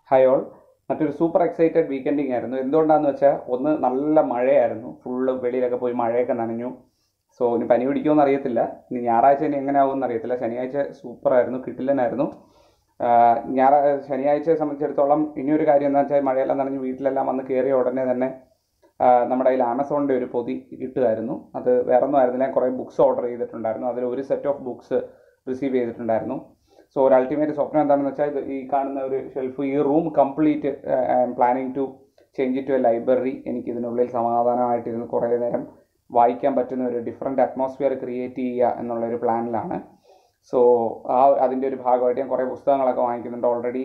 Hi all മറ്റൊരു super excited weekending ആയിരുന്നു എന്തുകൊണ്ടാന്ന് വെച്ചാൽ ഒന്ന് നല്ല മഴയായിരുന്നു ഫുള്ള് വെളിയിലൊക്കെ പോയി മഴയൊക്കെ നനഞ്ഞു സോ ഇനി പനി പിടിക്കുമെന്ന് അറിയത്തില്ല ഇനി ഞായറാഴ്ച ഇനി എങ്ങനെ ആവുമെന്ന് അറിയത്തില്ല ശനിയാഴ്ച സൂപ്പറായിരുന്നു കിട്ടില്ലനായിരുന്നു ഞായറ ശനിയാഴ്ചയെ സംബന്ധിച്ചിടത്തോളം ഇനിയൊരു കാര്യം എന്താ വെച്ചാൽ മഴയെല്ലാം നനഞ്ഞ് വീട്ടിലെല്ലാം വന്ന് കയറിയ ഉടനെ തന്നെ ആ, നമ്മുടെ കയ്യിൽ ആമസോണിൻ്റെ ഒരു പൊതി കിട്ടുമായിരുന്നു അത് വേറെ ഒന്നും ആയിരുന്നില്ല ഞാൻ കുറേ ബുക്സ് ഓർഡർ ചെയ്തിട്ടുണ്ടായിരുന്നു അതിൽ ഒരു സെറ്റ് ഓഫ് ബുക്സ് റിസീവ് ചെയ്തിട്ടുണ്ടായിരുന്നു സോ ഒരു അൾട്ടിമേറ്റ് സ്വപ്നം എന്താണെന്ന് വെച്ചാൽ ഇത് ഈ കാണുന്ന ഒരു ഷെൽഫ് ഈ room complete I'm planning to change to a library എനിക്ക് ഇതിനുള്ളിൽ സമാധാനമായിട്ടിരുന്ന് കുറേ നേരം വായിക്കാൻ പറ്റുന്ന ഒരു ഡിഫറെൻറ്റ് അറ്റ്മോസ്ഫിയർ ക്രിയേറ്റ് ചെയ്യുക എന്നുള്ളൊരു പ്ലാനിലാണ് സോ ആ അതിൻ്റെ ഒരു ഭാഗമായിട്ട് ഞാൻ കുറേ പുസ്തകങ്ങളൊക്കെ വാങ്ങിക്കുന്നുണ്ട് ഓൾറെഡി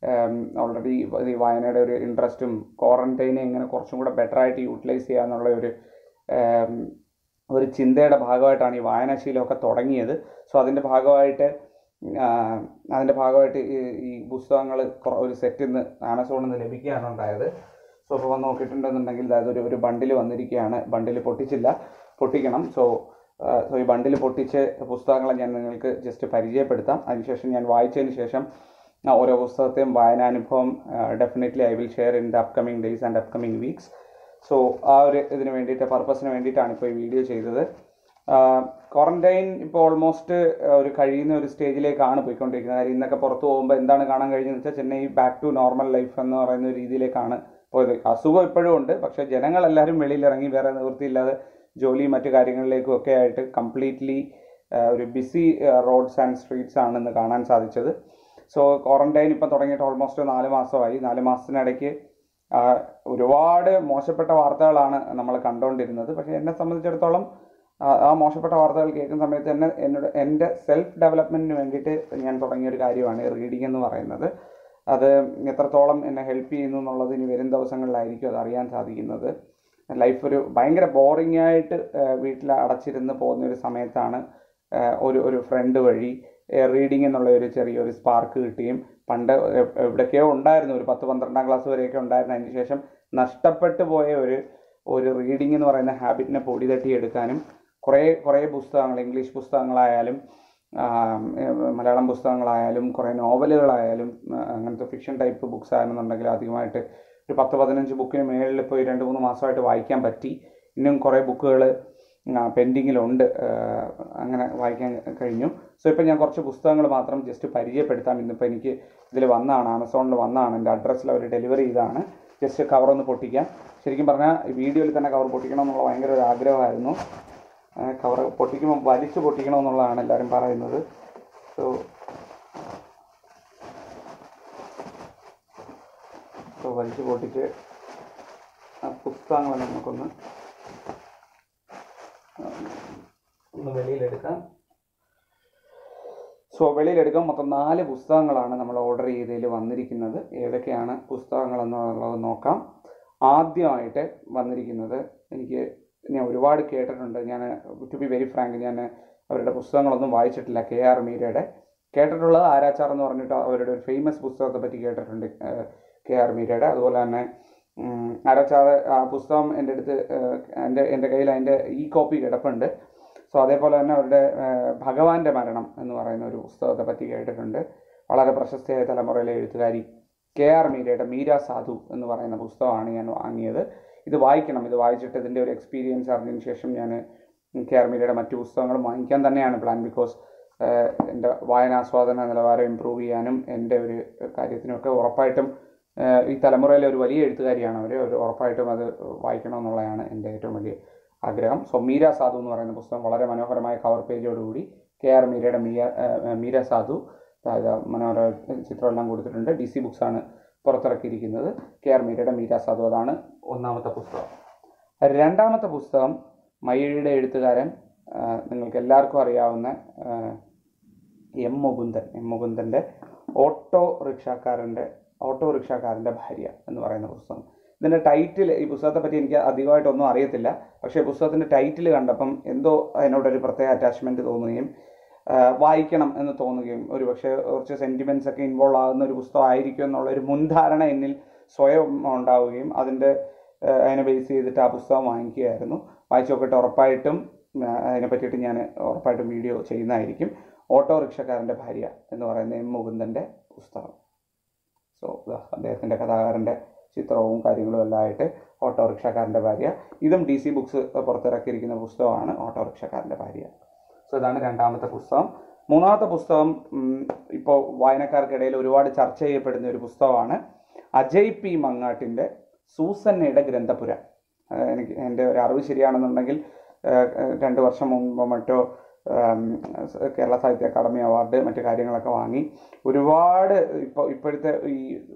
ഓൾറെഡി ഈ വായനയുടെ ഒരു ഇൻട്രസ്റ്റും ക്വാറന്റൈനെ എങ്ങനെ കുറച്ചും കൂടെ ബെറ്റർ ആയിട്ട് യൂട്ടിലൈസ് ചെയ്യുക എന്നുള്ള ഒരു ഉം, ഒരു ചിന്തയുടെ ഭാഗമായിട്ടാണ് ഈ വായനാശീലമൊക്കെ തുടങ്ങിയത് സോ അതിൻ്റെ ഭാഗമായിട്ട് ആ, അതിൻ്റെ ഭാഗമായിട്ട് ഈ ഈ പുസ്തകങ്ങൾ ഒരു സെറ്റിൽ നിന്ന് ആമസോണിൽ നിന്ന് ലഭിക്കുകയാണ് ഉണ്ടായത് സോ ഇപ്പോൾ വന്ന് നോക്കിയിട്ടുണ്ടെന്നുണ്ടെങ്കിൽ അതായത് ഒരു ഒരു ബണ്ടിൽ വന്നിരിക്കുകയാണ് ബണ്ടിൽ പൊട്ടിച്ചില്ല പൊട്ടിക്കണം സോ സോ ഈ ബണ്ടിൽ പൊട്ടിച്ച് പുസ്തകങ്ങളെ ഞാൻ നിങ്ങൾക്ക് ജസ്റ്റ് പരിചയപ്പെടുത്താം അതിനുശേഷം ഞാൻ വായിച്ചതിന് ശേഷം ആ ഓരോ പുസ്തകത്തെയും വായനാനുഭവം definitely I will share in the upcoming days and upcoming weeks so ആ ഒരു ഇതിന് വേണ്ടിയിട്ട് പർപ്പസിന് വേണ്ടിയിട്ടാണ് ഇപ്പോൾ ഈ വീഡിയോ ചെയ്തത് ക്വാറന്റൈൻ ഇപ്പോൾ ഓൾമോസ്റ്റ് ഒരു കഴിയുന്ന ഒരു സ്റ്റേജിലേക്കാണ് പോയിക്കൊണ്ടിരിക്കുന്നത് കാര്യം ഇന്നൊക്കെ പുറത്ത് പോകുമ്പോൾ എന്താണ് കാണാൻ കഴിഞ്ഞതെന്ന് വെച്ചാൽ Chennai back to normal life എന്ന് പറയുന്ന ഒരു രീതിയിലേക്കാണ് പോയത് അസുഖം ഇപ്പോഴും ഉണ്ട് പക്ഷേ ജനങ്ങളെല്ലാവരും വെളിയിലിറങ്ങി വേറെ നിവൃത്തിയില്ലാതെ ജോലിയും മറ്റു കാര്യങ്ങളിലേക്കും ഒക്കെ ആയിട്ട് കംപ്ലീറ്റ്ലി ഒരു ബിസി റോഡ്സ് ആൻഡ് സ്ട്രീറ്റ്സ് ആണ് ഇന്ന് കാണാൻ സാധിച്ചത് സോ ക്വാറന്റൈൻ ഇപ്പം തുടങ്ങിയിട്ട് ഓൾമോസ്റ്റ് നാല് മാസമായി നാല് മാസത്തിനിടയ്ക്ക് ആ, ഒരുപാട് മോശപ്പെട്ട വാർത്തകളാണ് നമ്മൾ കണ്ടുകൊണ്ടിരുന്നത് പക്ഷേ എന്നെ സംബന്ധിച്ചിടത്തോളം ആ ആ മോശപ്പെട്ട വാർത്തകൾ കേൾക്കുന്ന സമയത്ത് തന്നെ എന്നോട് എൻ്റെ സെൽഫ് ഡെവലപ്മെൻറ്റിന് വേണ്ടിയിട്ട് ഞാൻ തുടങ്ങിയ ഒരു കാര്യമാണ് റീഡിംഗ് എന്ന് പറയുന്നത് അത് എത്രത്തോളം എന്നെ ഹെൽപ്പ് ചെയ്യുന്നു എന്നുള്ളത് ഇനി വരും ദിവസങ്ങളിലായിരിക്കും അത് അറിയാൻ സാധിക്കുന്നത് ലൈഫ് ഒരു ഭയങ്കര ബോറിംഗ് ആയിട്ട് വീട്ടിൽ അടച്ചിരുന്ന് പോകുന്ന ഒരു സമയത്താണ് ആ, ഒരു ഒരു ഫ്രണ്ട് വഴി റീഡിംഗ് എന്നുള്ള ഒരു ചെറിയൊരു സ്പാർക്ക് കിട്ടുകയും പണ്ട് എ- എവിടൊക്കെയോ ഉണ്ടായിരുന്നു ഒരു പത്ത് പന്ത്രണ്ടാം ക്ലാസ് വരെയൊക്കെ ഉണ്ടായിരുന്നു അതിന് ശേഷം നഷ്ടപ്പെട്ടു പോയ ഒരു ഒരു റീഡിംഗ് എന്ന് പറയുന്ന ഹാബിറ്റിനെ പൊടി തട്ടിയെടുക്കാനും കുറേ കുറേ പുസ്തകങ്ങൾ ഇംഗ്ലീഷ് പുസ്തകങ്ങളായാലും ആം, ഏ, മലയാളം പുസ്തകങ്ങളായാലും കുറേ നോവലുകളായാലും ആ, അങ്ങനത്തെ ഫിക്ഷൻ ടൈപ്പ് ബുക്സ് ആണെന്നുണ്ടെങ്കിൽ അധികമായിട്ട് ഒരു പത്ത് പതിനഞ്ച് ബുക്കിന് മേളിൽ ഇപ്പോൾ ഈ രണ്ട് മൂന്ന് മാസമായിട്ട് വായിക്കാൻ പറ്റി ഇനിയും കുറേ ബുക്കുകൾ പെൻഡിങ്ങിലുണ്ട് അങ്ങനെ വായിക്കാൻ കഴിഞ്ഞു സോ ഇപ്പം ഞാൻ കുറച്ച് പുസ്തകങ്ങൾ മാത്രം ജസ്റ്റ് പരിചയപ്പെടുത്താം ഇന്നിപ്പോൾ എനിക്ക് ഇതിൽ വന്നതാണ് ആമസോണിൽ വന്നതാണ് എൻ്റെ അഡ്രസ്സിൽ അവർ ഡെലിവറി ചെയ്താണ് ജസ്റ്റ് കവർ ഒന്ന് പൊട്ടിക്കാം ശരിക്കും പറഞ്ഞാൽ വീഡിയോയിൽ തന്നെ കവർ പൊട്ടിക്കണം എന്നുള്ള ഭയങ്കര ഒരു ആഗ്രഹമായിരുന്നു കവർ പൊട്ടിക്കുമ്പോൾ വലിച്ചു പൊട്ടിക്കണമെന്നുള്ളതാണ് എല്ലാവരും പറയുന്നത് സോ സോ വലിച്ചു പൊട്ടിച്ച് ആ പുസ്തകങ്ങൾ നമുക്കൊന്ന് ഒന്ന് വെളിയിലെടുക്കാം സോ വെളിയിലെടുക്കാം മൊത്തം നാല് പുസ്തകങ്ങളാണ് നമ്മൾ ഓർഡർ ചെയ്തതിൽ വന്നിരിക്കുന്നത് ഏതൊക്കെയാണ് പുസ്തകങ്ങൾ എന്നുള്ളത് നോക്കാം ആദ്യമായിട്ട് വന്നിരിക്കുന്നത് എനിക്ക് ഞാൻ ഒരുപാട് കേട്ടിട്ടുണ്ട് ഞാൻ ടു ബി വെരി ഫ്രാങ്ക് ഞാൻ അവരുടെ പുസ്തകങ്ങളൊന്നും വായിച്ചിട്ടില്ല കെ ആർ മീരയുടെ കേട്ടിട്ടുള്ളത് ആരാച്ചാർ എന്ന് പറഞ്ഞിട്ട് അവരുടെ ഒരു ഫേമസ് പുസ്തകത്തെ പറ്റി കേട്ടിട്ടുണ്ട് കെ ആർ മീരയുടെ അതുപോലെ തന്നെ ഉം, ആരാച്ചാർ ആ പുസ്തകം എൻ്റെ അടുത്ത് ഏഹ്, എൻ്റെ എൻ്റെ കയ്യിൽ അതിൻ്റെ ഈ കോപ്പി കിടപ്പുണ്ട് സോ അതേപോലെ തന്നെ അവരുടെ ഏഹ്, ഭഗവാന്റെ മരണം എന്ന് പറയുന്ന ഒരു പുസ്തകത്തെ പറ്റി കേട്ടിട്ടുണ്ട് വളരെ പ്രശസ്തയായ തലമുറയിലെ എഴുത്തുകാരി കെ ആർ മീരയുടെ മീര സാധു എന്ന് പറയുന്ന പുസ്തകമാണ് ഞാൻ വാങ്ങിയത് ഇത് വായിക്കണം ഇത് വായിച്ചിട്ട് ഇതിൻ്റെ ഒരു എക്സ്പീരിയൻസ് അറിഞ്ഞതിന് ശേഷം ഞാൻ കെ ആർ മീരയുടെ മറ്റു പുസ്തകങ്ങളും വാങ്ങിക്കാൻ തന്നെയാണ് പ്ലാൻ ബിക്കോസ് എൻ്റെ വായനാസ്വാദന നിലവാരം ഇമ്പ്രൂവ് ചെയ്യാനും എൻ്റെ ഒരു കാര്യത്തിനൊക്കെ ഉറപ്പായിട്ടും ഏഹ്, ഈ തലമുറയിലെ ഒരു വലിയ എഴുത്തുകാരിയാണ് അവർ ഒരു ഉറപ്പായിട്ടും അത് വായിക്കണമെന്നുള്ളതാണ് എൻ്റെ ഏറ്റവും വലിയ ആഗ്രഹം സോ മീര സാധു എന്ന് പറയുന്ന പുസ്തകം വളരെ മനോഹരമായ കവർ പേജോടുകൂടി കെ ആർ മീരയുടെ മീര ഏഹ്, മീര സാധു അതായത് മനോഹര ചിത്രമെല്ലാം കൊടുത്തിട്ടുണ്ട് ഡി സി ബുക്സ് ആണ് പുറത്തിറക്കിയിരിക്കുന്നത് കെ ആർ മീരയുടെ മീര സാധു അതാണ് ഒന്നാമത്തെ പുസ്തകം രണ്ടാമത്തെ പുസ്തകം മയിലിയുടെ എഴുത്തുകാരൻ ആ, നിങ്ങൾക്ക് എല്ലാവർക്കും അറിയാവുന്ന ആ, എം മുകുന്ദൻ എം മുകുന്ദൻ്റെ ഓട്ടോ റിക്ഷാക്കാരൻ്റെ ഓട്ടോ റിക്ഷാക്കാരൻ്റെ ഭാര്യ എന്ന് പറയുന്ന പുസ്തകം ഇതിൻ്റെ ടൈറ്റിൽ ഈ പുസ്തകത്തെ പറ്റി എനിക്ക് അധികമായിട്ടൊന്നും അറിയത്തില്ല പക്ഷേ പുസ്തകത്തിൻ്റെ ടൈറ്റിൽ കണ്ടപ്പം എന്തോ അതിനോടൊരു പ്രത്യേക അറ്റാച്ച്മെൻറ്റ് തോന്നുകയും ആ, വായിക്കണം എന്ന് തോന്നുകയും ഒരു പക്ഷേ കുറച്ച് സെൻറ്റിമെൻറ്റ്സ് ഒക്കെ ഇൻവോൾവ് ആകുന്ന ഒരു പുസ്തകം ആയിരിക്കും എന്നുള്ള ഒരു മുൻധാരണ എന്നിൽ സ്വയം ഉണ്ടാവുകയും അതിൻ്റെ ആ, അതിനെ ബേസ് ചെയ്തിട്ട് ആ പുസ്തകം വാങ്ങിക്കുകയായിരുന്നു വായിച്ചു നോക്കിയിട്ട് ഉറപ്പായിട്ടും ആ, അതിനെ പറ്റിയിട്ട് ഞാൻ ഉറപ്പായിട്ടും വീഡിയോ ചെയ്യുന്നതായിരിക്കും ഓട്ടോ റിക്ഷക്കാരൻ്റെ ഭാര്യ എന്ന് പറയുന്ന എം മുകുന്ദൻ്റെ പുസ്തകം സോ അദ്ദേഹത്തിൻ്റെ കഥാകാരൻ്റെ ചിത്രവും കാര്യങ്ങളും എല്ലാം ആയിട്ട് ഓട്ടോറിക്ഷക്കാരൻ്റെ ഭാര്യ ഇതും ഡി സി ബുക്സ് പുറത്തിറക്കിയിരിക്കുന്ന പുസ്തകമാണ് ഓട്ടോറിക്ഷക്കാരൻ്റെ ഭാര്യ സോ ഇതാണ് രണ്ടാമത്തെ പുസ്തകം മൂന്നാമത്തെ പുസ്തകം ഇപ്പോൾ വായനക്കാർക്കിടയിൽ ഒരുപാട് ചർച്ച ചെയ്യപ്പെടുന്ന ഒരു പുസ്തകമാണ് അജയ് പി മങ്ങാട്ടിൻ്റെ സൂസന്നയുടെ ഗ്രന്ഥപുര ആഹ് എനിക്ക് എൻ്റെ ഒരു അറിവ് ശരിയാണെന്നുണ്ടെങ്കിൽ ആഹ് ആഹ് രണ്ട് വർഷം മുമ്പ് മറ്റോ ആം, കേരള സാഹിത്യ അക്കാദമി അവാർഡ് മറ്റു കാര്യങ്ങളൊക്കെ വാങ്ങി ഒരുപാട് ഇപ്പോൾ ഇപ്പോഴത്തെ ഈ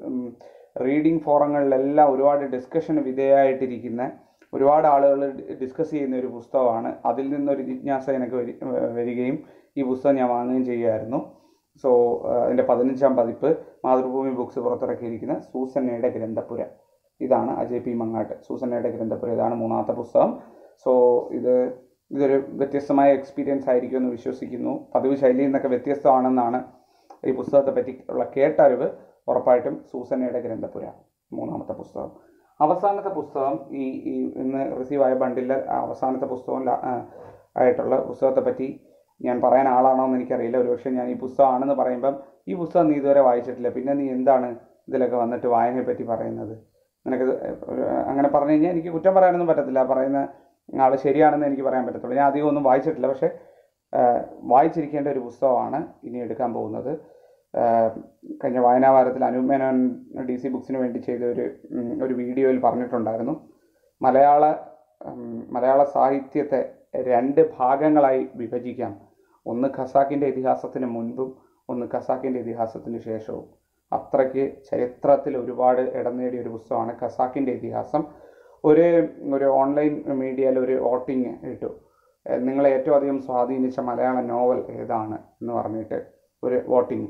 റീഡിംഗ് ഫോറങ്ങളിലെല്ലാം ഒരുപാട് ഡിസ്കഷന് വിധേയമായിട്ടിരിക്കുന്ന ഒരുപാട് ആളുകൾ ഡിസ്കസ് ചെയ്യുന്ന ഒരു പുസ്തകമാണ് അതിൽ നിന്നൊരു ജിജ്ഞാസ എനിക്ക് വരി- വരികയും ഈ പുസ്തകം ഞാൻ വാങ്ങുകയും ചെയ്യുമായിരുന്നു സോ അതിൻ്റെ പതിനഞ്ചാം പതിപ്പ് മാതൃഭൂമി ബുക്സ് പുറത്തിറക്കിയിരിക്കുന്ന സൂസന്നയുടെ ഗ്രന്ഥപുര ഇതാണ് അജയ് പി മങ്ങാട്ട് സൂസന്നയുടെ ഗ്രന്ഥപുര ഇതാണ് മൂന്നാമത്തെ പുസ്തകം സോ ഇത് ഇതൊരു വ്യത്യസ്തമായ എക്സ്പീരിയൻസ് ആയിരിക്കുമെന്ന് വിശ്വസിക്കുന്നു പതിവ് ശൈലിയിൽ നിന്നൊക്കെ വ്യത്യസ്തമാണെന്നാണ് ഈ പുസ്തകത്തെ പറ്റി ഉള്ള കേട്ടറിവ് ഉറപ്പായിട്ടും സൂസന്നയുടെ ഗ്രന്ഥപുര മൂന്നാമത്തെ പുസ്തകം അവസാനത്തെ പുസ്തകം ഈ ഈ ഇന്ന് റിസീവ് ആയ ബണ്ടിലെ അവസാനത്തെ പുസ്തകം ല- ആ, ആയിട്ടുള്ള പുസ്തകത്തെ പറ്റി ഞാൻ പറയാൻ ആളാണോ എന്ന് എനിക്കറിയില്ല ഒരുപക്ഷെ ഞാൻ ഈ പുസ്തകമാണെന്ന് പറയുമ്പം ഈ പുസ്തകം നീ ഇതുവരെ വായിച്ചിട്ടില്ല പിന്നെ നീ എന്താണ് ഇതിലൊക്കെ വന്നിട്ട് വായനയെ പറ്റി പറയുന്നത് നിനക്ക് അങ്ങനെ പറഞ്ഞു കഴിഞ്ഞാൽ എനിക്ക് കുറ്റം പറയാനൊന്നും പറ്റത്തില്ല പറയുന്ന ആൾ ശരിയാണെന്ന് എനിക്ക് പറയാൻ പറ്റത്തുള്ളൂ ഞാൻ അധികം ഒന്നും വായിച്ചിട്ടില്ല പക്ഷേ ആ, വായിച്ചിരിക്കേണ്ട ഒരു പുസ്തകമാണ് ഇനി എടുക്കാൻ പോകുന്നത് ആ, കഴിഞ്ഞ വായനാ വാരത്തിൽ അനൂപ് മേനോൻ ഡി സി ബുക്സിന് വേണ്ടി ചെയ്ത ഒരു ഉം, ഒരു വീഡിയോയിൽ പറഞ്ഞിട്ടുണ്ടായിരുന്നു മലയാള ഉം, മലയാള സാഹിത്യത്തെ രണ്ട് ഭാഗങ്ങളായി വിഭജിക്കാം ഒന്ന് ഖസാക്കിൻ്റെ ഇതിഹാസത്തിന് മുൻപും ഒന്ന് ഖസാക്കിൻ്റെ ഇതിഹാസത്തിന് ശേഷവും അത്രയ്ക്ക് ചരിത്രത്തിൽ ഒരുപാട് ഇടം നേടിയ ഒരു പുസ്തകമാണ് ഖസാക്കിൻ്റെ ഇതിഹാസം ഒരു ഒരു ഓൺലൈൻ മീഡിയയിൽ ഒരു വോട്ടിംഗ് ഇട്ടു ഏഹ് നിങ്ങളെ ഏറ്റവും അധികം സ്വാധീനിച്ച മലയാള നോവൽ ഏതാണ് എന്ന് പറഞ്ഞിട്ട് ഒരു വോട്ടിംഗ്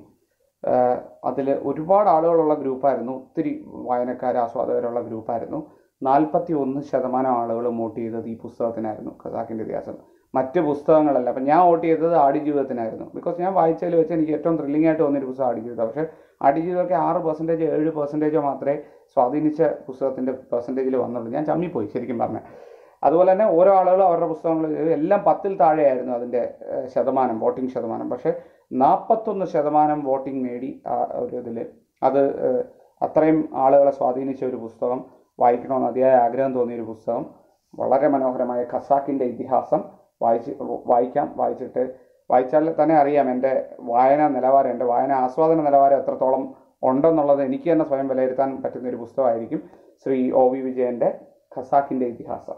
അതിൽ ഒരുപാട് ആളുകളുള്ള ഗ്രൂപ്പായിരുന്നു ഒത്തിരി വായനക്കാർ ആസ്വാദകരുള്ള ഗ്രൂപ്പായിരുന്നു നാൽപ്പത്തി ഒന്ന് ശതമാനം ആളുകൾ വോട്ട് ചെയ്തത് ഈ പുസ്തകത്തിനായിരുന്നു ഖസാക്കിൻ്റെ ഇതിഹാസം മറ്റ് പുസ്തകങ്ങളല്ല അപ്പം ഞാൻ വോട്ട് ചെയ്തത് ആടുജീവിതത്തിനായിരുന്നു ബിക്കോസ് ഞാൻ വായിച്ചതിൽ വെച്ച് എനിക്ക് ഏറ്റവും ത്രില്ലിംഗ് ആയിട്ട് തോന്നിയൊരു പുസ്തകം ആടുജീവിതം പക്ഷേ ആടുജീവിതമൊക്കെ ആറ് പെർസെൻറ്റേജ് ഏഴ് പെർസെൻറ്റേജോ മാത്രമേ സ്വാധീനിച്ച പുസ്തകത്തിൻ്റെ പെർസെൻറ്റേജിൽ വന്നുള്ളൂ ഞാൻ ചമ്മിപ്പോയി ശരിക്കും പറഞ്ഞാൽ അതുപോലെ തന്നെ ഓരോ ആളുകളും അവരുടെ പുസ്തകങ്ങൾ എല്ലാം പത്തിൽ താഴെയായിരുന്നു അതിൻ്റെ ഏഹ്, ശതമാനം വോട്ടിംഗ് ശതമാനം പക്ഷേ നാൽപ്പത്തൊന്ന് ശതമാനം വോട്ടിംഗ് നേടി ആ ഒരു ഇതിൽ അത് ഏഹ്, അത്രയും ആളുകളെ സ്വാധീനിച്ച ഒരു പുസ്തകം വായിക്കണമെന്ന് അതിയായ ആഗ്രഹം തോന്നിയ ഒരു പുസ്തകം വളരെ മനോഹരമായ ഖസാക്കിൻ്റെ ഇതിഹാസം വായിച്ച് വായിക്കാം വായിച്ചിട്ട് വായിച്ചാൽ തന്നെ അറിയാം എൻ്റെ വായന നിലവാരം എൻ്റെ വായന ആസ്വാദന നിലവാരം എത്രത്തോളം ഉണ്ടെന്നുള്ളത് എനിക്ക് തന്നെ സ്വയം വിലയിരുത്താൻ പറ്റുന്ന ഒരു പുസ്തകമായിരിക്കും ശ്രീ ഒ വി വിജയൻ്റെ ഖസാക്കിൻ്റെ ഇതിഹാസം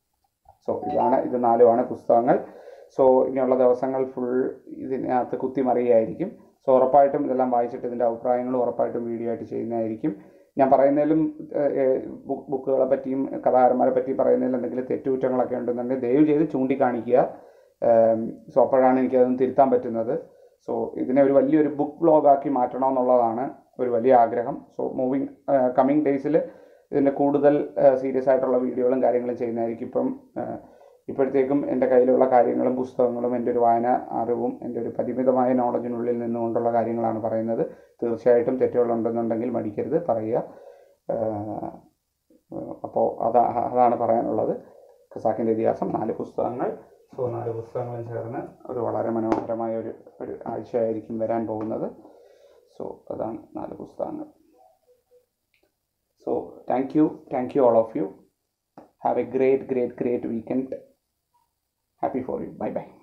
സോ ഇതാണ് ഇത് നാലുമാണ് പുസ്തകങ്ങൾ സോ ഇനിയുള്ള ദിവസങ്ങൾ ഫുൾ ഇതിനകത്ത് കുത്തിമറിയായിരിക്കും സോ ഉറപ്പായിട്ടും ഇതെല്ലാം വായിച്ചിട്ട് ഇതിൻ്റെ അഭിപ്രായങ്ങൾ ഉറപ്പായിട്ടും വീഡിയോ ആയിട്ട് ചെയ്യുന്നതായിരിക്കും ഞാൻ പറയുന്നതിലും ബുക്ക് ബുക്കുകളെ പറ്റിയും കഥാകാരന്മാരെ പറ്റിയും പറയുന്നതിൽ എന്തെങ്കിലും തെറ്റുകുറ്റങ്ങളൊക്കെ ഉണ്ടെന്നുണ്ടെങ്കിൽ ദയവ് ചെയ്ത് ചൂണ്ടിക്കാണിക്കുക സോ അപ്പോഴാണ് എനിക്കതൊന്ന് തിരുത്താൻ പറ്റുന്നത് സോ ഇതിനെ ഒരു വലിയൊരു ബുക്ക് ബ്ലോഗാക്കി മാറ്റണമെന്നുള്ളതാണ് ഒരു വലിയ ആഗ്രഹം സോ മൂവിങ് കമ്മിങ് ഡേയ്സിൽ ഇതിൻ്റെ കൂടുതൽ സീരിയസ് ആയിട്ടുള്ള വീഡിയോകളും കാര്യങ്ങളും ചെയ്യുന്നതായിരിക്കും ഇപ്പം ഏഹ്, ഇപ്പോഴത്തേക്കും എൻ്റെ കയ്യിലുള്ള കാര്യങ്ങളും പുസ്തകങ്ങളും എൻ്റെ ഒരു വായന അറിവും എൻ്റെ ഒരു പരിമിതമായ നോളജിനുള്ളിൽ നിന്നുകൊണ്ടുള്ള കാര്യങ്ങളാണ് പറയുന്നത് തീർച്ചയായിട്ടും തെറ്റുകളുണ്ടെന്നുണ്ടെങ്കിൽ മടിക്കരുത് പറയുക അപ്പോൾ അതാ അതാണ് പറയാനുള്ളത് ഖസാക്കിൻ്റെ ഇതിഹാസം നാല് പുസ്തകങ്ങൾ സോ നാല് പുസ്തകങ്ങളും ചേർന്ന് ഒരു വളരെ മനോഹരമായ ഒരു ഒരു ആഴ്ചയായിരിക്കും വരാൻ പോകുന്നത് സോ അതാണ് നാല് പുസ്തകങ്ങൾ So thank you, thank you all of you. Have a great, great, great weekend. Happy for you. Bye bye.